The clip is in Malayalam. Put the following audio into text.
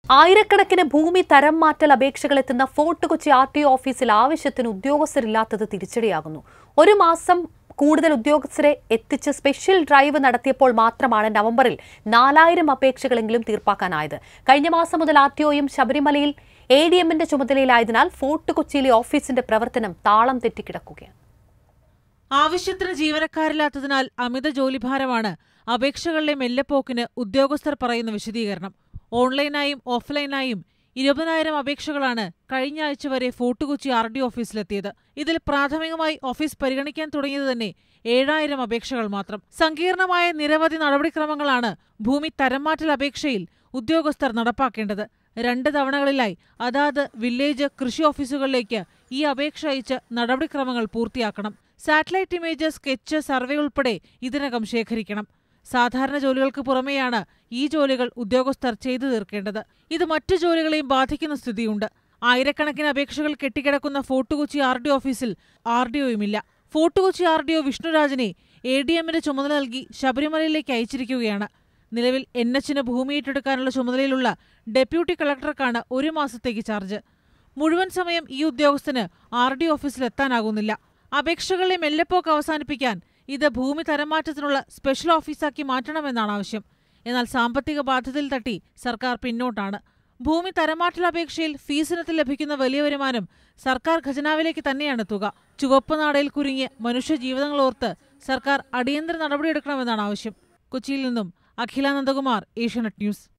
ആയിരക്കണക്കിന് ഭൂമി തരം മാറ്റൽ അപേക്ഷകൾ എത്തുന്ന Fort Kochi R T O ഓഫീസിൽ ആവശ്യത്തിന് ഉദ്യോഗസ്ഥരില്ലാത്തത് തിരിച്ചടിയാകുന്നു ഒരു മാസം കൂടുതൽ ഉദ്യോഗസ്ഥരെ എത്തിച്ച് സ്പെഷ്യൽ ഡ്രൈവ് നടത്തിയപ്പോൾ മാത്രമാണ് നവംബറിൽ നാലായിരം അപേക്ഷകളെങ്കിലും തീർപ്പാക്കാനായത് കഴിഞ്ഞ മാസം മുതൽ ആർ ടി ഒയും ശബരിമലയിൽ എ ഡി എമ്മിന്റെ ചുമതലയിലായതിനാൽ ഫോർട്ട് കൊച്ചിയിലെ ഓഫീസിന്റെ പ്രവർത്തനം താളം തെറ്റിക്കിടക്കുകയാണ് ആവശ്യത്തിന് ജീവനക്കാരില്ലാത്തതിനാൽ അമിത ജോലിഭാരമാണ് അപേക്ഷകളിലെ മെല്ലെപ്പോക്കിന് ഉദ്യോഗസ്ഥർ പറയുന്ന വിശദീകരണം ഓൺലൈനായും ഓഫ്ലൈനായും ഇരുപതിനായിരം അപേക്ഷകളാണ് കഴിഞ്ഞ ആഴ്ച വരെ ഫോർട്ട് കൊച്ചി ആർ ഡി ഓഫീസിലെത്തിയത് ഇതിൽ പ്രാഥമികമായി ഓഫീസ് പരിഗണിക്കാൻ തുടങ്ങിയത് തന്നെ ഏഴായിരം അപേക്ഷകൾ മാത്രം സങ്കീർണമായ നിരവധി നടപടിക്രമങ്ങളാണ് ഭൂമി തരംമാറ്റൽ അപേക്ഷയിൽ ഉദ്യോഗസ്ഥർ നടപ്പാക്കേണ്ടത് രണ്ട് തവണകളിലായി അതാത് വില്ലേജ് കൃഷി ഓഫീസുകളിലേക്ക് ഈ അപേക്ഷ അയച്ച് നടപടിക്രമങ്ങൾ പൂർത്തിയാക്കണം സാറ്റലൈറ്റ് ഇമേജ് സ്കെച്ച് സർവേ ഉൾപ്പെടെ ഇതിനകം ശേഖരിക്കണം സാധാരണ ജോലികൾക്ക് പുറമെയാണ് ഈ ജോലികൾ ഉദ്യോഗസ്ഥർ ചെയ്തു തീർക്കേണ്ടത് ഇത് മറ്റു ജോലികളെയും ബാധിക്കുന്ന സ്ഥിതിയുണ്ട് ആയിരക്കണക്കിന് അപേക്ഷകൾ കെട്ടിക്കിടക്കുന്ന ഫോർട്ട് കൊച്ചി ആർ ഡി ഓഫീസിൽ ആർ ഡി ഒയുമില്ല Fort Kochi R D O വിഷ്ണുരാജിനെ എ ഡി എമ്മിന്റെ ചുമതല നൽകി ശബരിമലയിലേക്ക് അയച്ചിരിക്കുകയാണ് നിലവിൽ എൻ എച്ചിന് ഭൂമി ഏറ്റെടുക്കാനുള്ള ചുമതലയിലുള്ള ഡെപ്യൂട്ടി കളക്ടർക്കാണ് ഒരു മാസത്തേക്ക് ചാർജ് മുഴുവൻ സമയം ഈ ഉദ്യോഗസ്ഥന് ആർ ഡി ഓഫീസിൽ എത്താനാകുന്നില്ല അപേക്ഷകളിലെ മെല്ലെപ്പോക്ക് അവസാനിപ്പിക്കാൻ ഇത് ഭൂമി തരംമാറ്റത്തിനുള്ള സ്പെഷ്യൽ ഓഫീസാക്കി മാറ്റണമെന്നാണ് ആവശ്യം എന്നാൽ സാമ്പത്തിക ബാധ്യതയിൽ തട്ടി സർക്കാർ പിന്നോട്ടാണ് ഭൂമി തരംമാറ്റൽ അപേക്ഷയിൽ ഫീസിനത്തിൽ ലഭിക്കുന്ന വലിയ വരുമാനം സർക്കാർ ഖജനാവിലേക്ക് തന്നെയാണ് തുക ചുവപ്പ് നാടയിൽ കുരുങ്ങിയ മനുഷ്യജീവിതങ്ങളോർത്ത് സർക്കാർ അടിയന്തര നടപടിയെടുക്കണമെന്നാണ് ആവശ്യം കൊച്ചിയിൽ നിന്നും അഖില നന്ദകുമാർ ഏഷ്യാനെറ്റ് ന്യൂസ്